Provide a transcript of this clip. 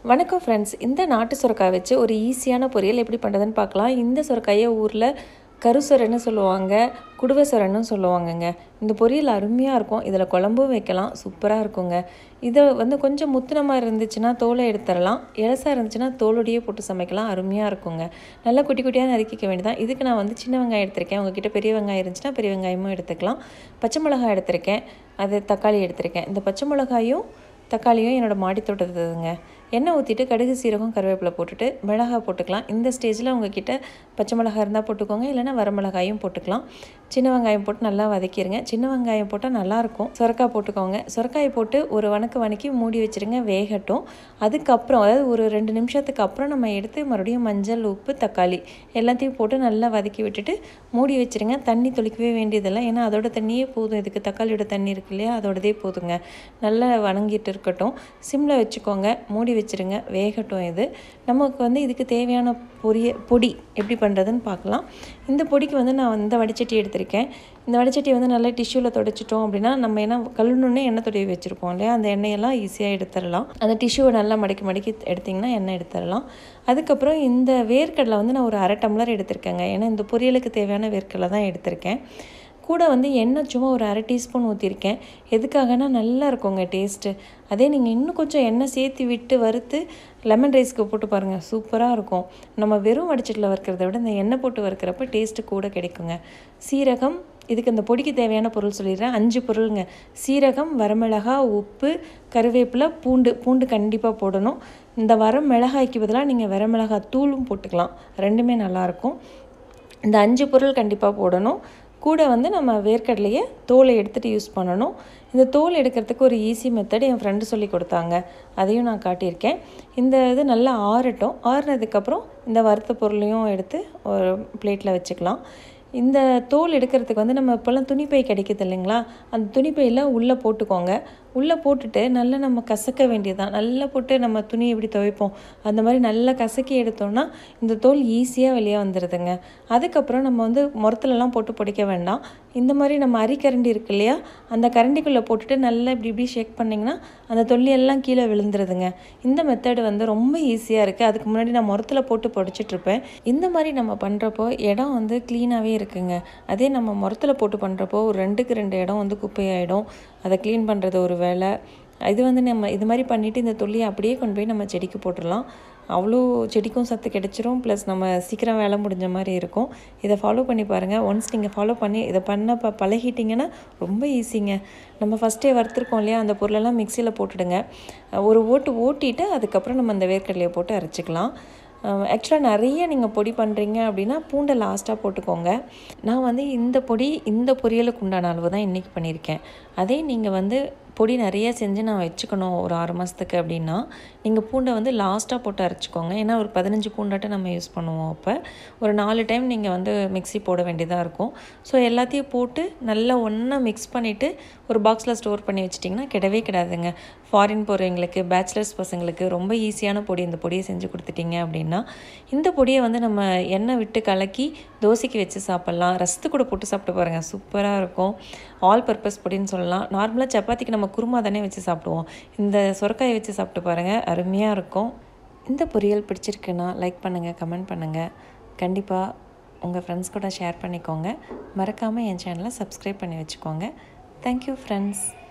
வணக்கம் ஃப்ரெண்ட்ஸ் இந்த நாட்டு சுரக்காய் வச்சு ஒரு ஈஸியான பொரியல் எப்படி பண்ணுறதுன்னு பார்க்கலாம் இந்த சுரக்காயை ஊரில் கருசுரன்னு சொல்லுவாங்க குடுவை சுரன்னு சொல்லுவாங்கங்க இந்த பொரியல் அருமையாக இருக்கும் இதில் குழம்பும் வைக்கலாம் சூப்பராக இருக்குங்க இதை வந்து கொஞ்சம் முத்துனமாக இருந்துச்சுன்னா தோலை எடுத்துடலாம் இலசாக இருந்துச்சுன்னா தோலோடையே போட்டு சமைக்கலாம் அருமையாக இருக்குங்க நல்லா குட்டி குட்டியாக நறுக்கிக்க வேண்டியதான் இதுக்கு நான் வந்து சின்ன வெங்காயம் எடுத்திருக்கேன் உங்ககிட்ட பெரிய வெங்காயம் இருந்துச்சுன்னா பெரிய வெங்காயமும் எடுத்துக்கலாம் பச்சை மிளகாய் எடுத்திருக்கேன் அது தக்காளி எடுத்திருக்கேன் இந்த பச்சை மிளகாயும் தக்காளியும் என்னோடய மாடி தோட்டத்துதுங்க எண்ணெய் ஊற்றிட்டு கடுகு சீரகம் கருவேப்பிலை போட்டுட்டு மிளகாய் போட்டுக்கலாம் இந்த ஸ்டேஜில் உங்ககிட்ட பச்சை மிளகாய் இருந்தால் போட்டுக்கோங்க இல்லைனா வரமிளகாயும் போட்டுக்கலாம் சின்ன வெங்காயம் போட்டு நல்லா வதக்கிடுங்க சின்ன வெங்காயம் போட்டால் நல்லாயிருக்கும் சுரக்காய் போட்டுக்கோங்க சுரக்காயை போட்டு ஒரு வணக்கு வணக்கி மூடி வச்சுருங்க வேகட்டும் அதுக்கப்புறம் அதாவது ஒரு ரெண்டு நிமிஷத்துக்கு அப்புறம் நம்ம எடுத்து மறுபடியும் மஞ்சள் உப்பு தக்காளி எல்லாத்தையும் போட்டு நல்லா வதக்கி விட்டுட்டு மூடி வச்சுருங்க தண்ணி தொளிக்கவே வேண்டியதில்லை ஏன்னா அதோட தண்ணியே போதும் இதுக்கு தக்காளியோட தண்ணி இருக்கு இல்லையா அதோடதே போதுங்க நல்லா வணங்கிட்டு இருக்கட்டும் சிம்மில் வச்சுக்கோங்க மூடி வச்சுருங்க வேகட்டும் இது நமக்கு வந்து இதுக்கு தேவையான பொரிய பொடி எப்படி பண்ணுறதுன்னு பார்க்கலாம் இந்த பொடிக்கு வந்து நான் இந்த வடிச்சட்டி எடுத்திருக்கேன் இந்த வடிச்சட்டி வந்து நல்லா டிஷ்யூவில் தொடச்சிட்டோம் அப்படின்னா நம்ம என்ன கழுவுனே எண்ணெய் தொடைய வச்சுருப்போம் இல்லையா அந்த எண்ணெயெல்லாம் ஈஸியாக எடுத்துடலாம் அந்த டிஷ்யூவை நல்லா மடக்கி மடக்கி எடுத்திங்கன்னா எண்ணெய் எடுத்துடலாம் அதுக்கப்புறம் இந்த வேர்க்கடலை வந்து நான் ஒரு அரை டம்ளர் எடுத்திருக்கேங்க ஏன்னா இந்த பொரியலுக்கு தேவையான வேர்க்கடலை தான் எடுத்திருக்கேன் கூட வந்து எண்ணெய் சும்மா ஒரு அரை டீஸ்பூன் ஊற்றிருக்கேன் எதுக்காகனா நல்லா இருக்குங்க டேஸ்ட்டு அதே நீங்கள் இன்னும் கொஞ்சம் எண்ணெய் சேர்த்து விட்டு வறுத்து லெமன் ரைஸ்க்கு போட்டு பாருங்கள் சூப்பராக இருக்கும் நம்ம வெறும் வடிச்சட்டில் வறுக்கிறத விட இந்த எண்ணெய் போட்டு வறுக்கிறப்ப டேஸ்ட்டு கூட கிடைக்குங்க சீரகம் இதுக்கு இந்த பொடிக்கு தேவையான பொருள் சொல்லிடுறேன் அஞ்சு பொருளுங்க சீரகம் வரமிளகா உப்பு கருவேப்பிலை பூண்டு பூண்டு கண்டிப்பாக போடணும் இந்த வர மிளகாய்க்கு பதிலாக நீங்கள் வரமிளகாய் தூளும் போட்டுக்கலாம் ரெண்டுமே நல்லாயிருக்கும் இந்த அஞ்சு பொருள் கண்டிப்பாக போடணும் கூட வந்து நம்ம வேர்க்கடலையை தோலை எடுத்துகிட்டு யூஸ் பண்ணணும் இந்த தோல் எடுக்கிறதுக்கு ஒரு ஈஸி மெத்தட் என் ஃப்ரெண்டு சொல்லி கொடுத்தாங்க அதையும் நான் காட்டியிருக்கேன் இந்த இது நல்லா ஆறட்டும் ஆறுனதுக்கப்புறம் இந்த வறுத்த பொருளையும் எடுத்து ஒரு பிளேட்டில் வச்சுக்கலாம் இந்த தோல் எடுக்கிறதுக்கு வந்து நம்ம இப்போல்லாம் துணிப்பை கிடைக்குது இல்லைங்களா அந்த துணிப்பையில் உள்ளே போட்டுக்கோங்க உள்ளே போட்டுட்டு நல்லா நம்ம கசக்க வேண்டியதுதான் நல்லா போட்டு நம்ம துணி எப்படி துவைப்போம் அந்த மாதிரி நல்லா கசக்கி எடுத்தோம்னா இந்த தோல் ஈஸியாக வெளியே வந்துடுதுங்க அதுக்கப்புறம் நம்ம வந்து முரத்துலலாம் போட்டு பொடிக்க வேண்டாம் இந்த மாதிரி நம்ம அரிக்கரண்டி இருக்கு இல்லையா அந்த கரண்டிக்குள்ளே போட்டுட்டு நல்லா இப்படி இப்படி ஷேக் பண்ணிங்கன்னா அந்த தொல்லியெல்லாம் கீழே விழுந்துருதுங்க இந்த மெத்தடு வந்து ரொம்ப ஈஸியாக இருக்குது அதுக்கு முன்னாடி நான் முரத்தில் போட்டு பொடிச்சிட்ருப்பேன் இந்த மாதிரி நம்ம பண்ணுறப்போ இடம் வந்து க்ளீனாகவே இருக்குங்க அதே நம்ம முரத்தில் போட்டு பண்ணுறப்போ ஒரு ரெண்டுக்கு ரெண்டு இடம் வந்து குப்பையாயிடும் அதை க்ளீன் பண்ணுறது ஒரு வேலை இது வந்து நம்ம இது மாதிரி பண்ணிவிட்டு இந்த தொல்லியை அப்படியே கொண்டு போய் நம்ம செடிக்கு போட்டுடலாம் அவ்வளோ செடிக்கும் சத்து கிடச்சிரும் ப்ளஸ் நம்ம சீக்கிரம் வேலை முடிஞ்ச மாதிரி இருக்கும் இதை ஃபாலோ பண்ணி பாருங்கள் ஒன்ஸ் நீங்கள் ஃபாலோ பண்ணி இதை பண்ண ப பழகிட்டிங்கன்னா ரொம்ப ஈஸிங்க நம்ம ஃபஸ்ட்டே வறுத்துருக்கோம் இல்லையா அந்த பொருளெல்லாம் மிக்சியில் போட்டுடுங்க ஒரு ஓட்டு ஓட்டிட்டு அதுக்கப்புறம் நம்ம அந்த வேர்க்கடலையை போட்டு அரைச்சிக்கலாம் ஆக்சுவலாக நிறைய நீங்கள் பொடி பண்ணுறீங்க அப்படின்னா பூண்டை லாஸ்ட்டாக போட்டுக்கோங்க நான் வந்து இந்த பொடி இந்த பொரியலுக்கு உண்டான அளவு தான் இன்றைக்கி பண்ணியிருக்கேன் அதே நீங்கள் வந்து பொடி நிறைய செஞ்சு நான் வச்சுக்கணும் ஒரு ஆறு மாதத்துக்கு அப்படின்னா நீங்கள் பூண்டை வந்து லாஸ்ட்டாக போட்டு அரைச்சிக்கோங்க ஏன்னா ஒரு பதினஞ்சு பூண்டாட்டம் நம்ம யூஸ் பண்ணுவோம் அப்போ ஒரு நாலு டைம் நீங்கள் வந்து மிக்ஸி போட வேண்டியதாக இருக்கும் ஸோ எல்லாத்தையும் போட்டு நல்லா ஒன்றா மிக்ஸ் பண்ணிவிட்டு ஒரு பாக்ஸில் ஸ்டோர் பண்ணி வச்சிட்டிங்கன்னா கிடவே கிடாதுங்க ஃபாரின் போகிறவங்களுக்கு பேச்சுலர்ஸ் பசங்களுக்கு ரொம்ப ஈஸியான பொடி இந்த பொடியை செஞ்சு கொடுத்துட்டிங்க அப்படின்னா இந்த பொடியை வந்து நம்ம எண்ணெய் விட்டு கலக்கி தோசைக்கு வச்சு சாப்பிட்லாம் ரசத்து கூட போட்டு சாப்பிட்டு பாருங்கள் சூப்பராக இருக்கும் ஆல் பர்பஸ் பொடின்னு சொல்லலாம் நார்மலாக சப்பாத்திக்கு நம்ம குருமா தானே வச்சு சாப்பிடுவோம் இந்த சுரக்காயை வச்சு சாப்பிட்டு பாருங்கள் அருமையாக இருக்கும் இந்த பொரியல் பிடிச்சிருக்குன்னா லைக் பண்ணுங்கள் கமெண்ட் பண்ணுங்கள் கண்டிப்பாக உங்கள் ஃப்ரெண்ட்ஸ் கூட ஷேர் பண்ணிக்கோங்க மறக்காமல் என் சேனலை சப்ஸ்கிரைப் பண்ணி வச்சுக்கோங்க தேங்க்யூ ஃப்ரெண்ட்ஸ்